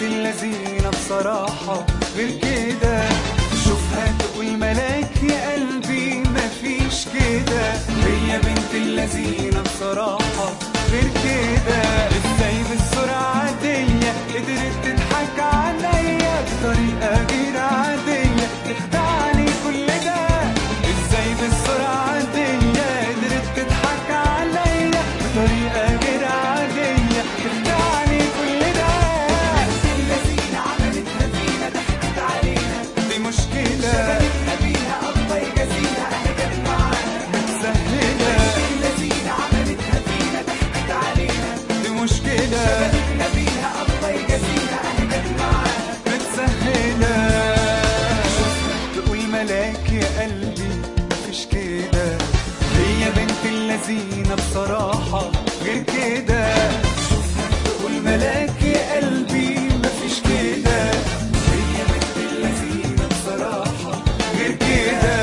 اللذينة بصراحة غير كده شوفها تقول ملاك يا قلبي مفيش كده هي بنت اللذينة بصراحة غير كده ازاي بالسرعة عادية قدرت تضحك عليا بطريقة غير عادية تخدعني كل ده ازاي بالسرعة عادية قدرت تضحك عليا بطريقة غير عادية تخدعني كل ده اللذينة عملتها فينا ضحكت علينا دي مشكلة شبكتها بيها الله يجازيها اهي جت معانا متسهلة اللذينة عملتها فينا ضحكت علينا دي مشكلة شبكتها بيها الله يجازيها اهي جت معانا متسهلة تقول ملاك يا قلبي مفيش كده هي بنت اللذينة بصراحة غير كده شوفها تقول ملاك يا قلبي مفيش كده هي بنت اللذينة بصراحة غير كده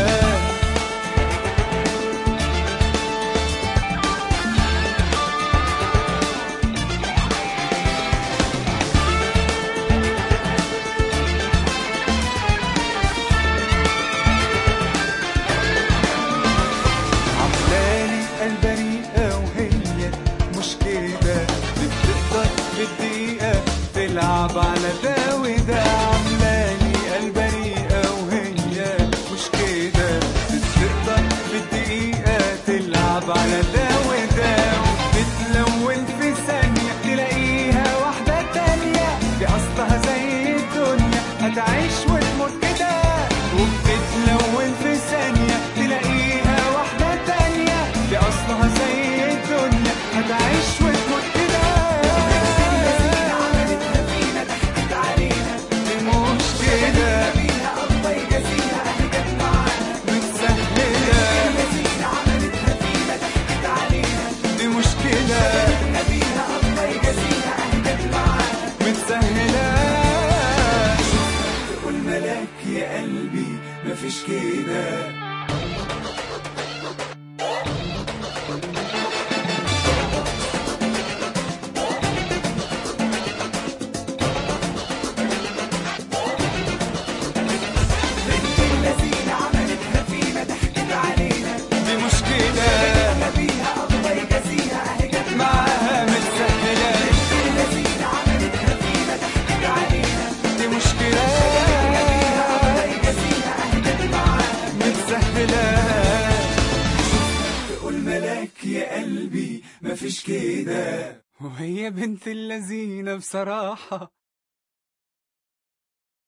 عملالي البريئة وهي مش كده دي بتقدر بالدقيقة تلعب على ده وده عملالي البريئة وهي مش كده دي بتقدر بالدقيقة تلعب على ده وده وبتلون في ثانية تلاقيها واحدة تانية دي أصلها زي الدنيا هتعيش وتموت كده وبتتلون في ثانية تلاقيها واحدة تانية دي أصلها زي الدنيا هتعيش وتموت كده عملتها فينا ضحكت علينا دي مش كده الله يجازيها أهي جت معانا متسهلة اللذينة عملتها فينا ضحكت علينا دي مشكلة بيها الله يجازيها أهي جت معانا متسهلة تقول ملاك يا قلبي مفيش كده بنت اللذينة عملتها فينا ضحكت علينا دي مشكلة بيها الله يجازيها اهي جت معاها متسهلة بنت اللذينة عملتها فينا ضحكت علينا دي مشكلة بيها الله يجازيها اهي جت معاها متسهلة تقول ملاك يا قلبي مفيش كده وهي بنت اللذينة بصراحة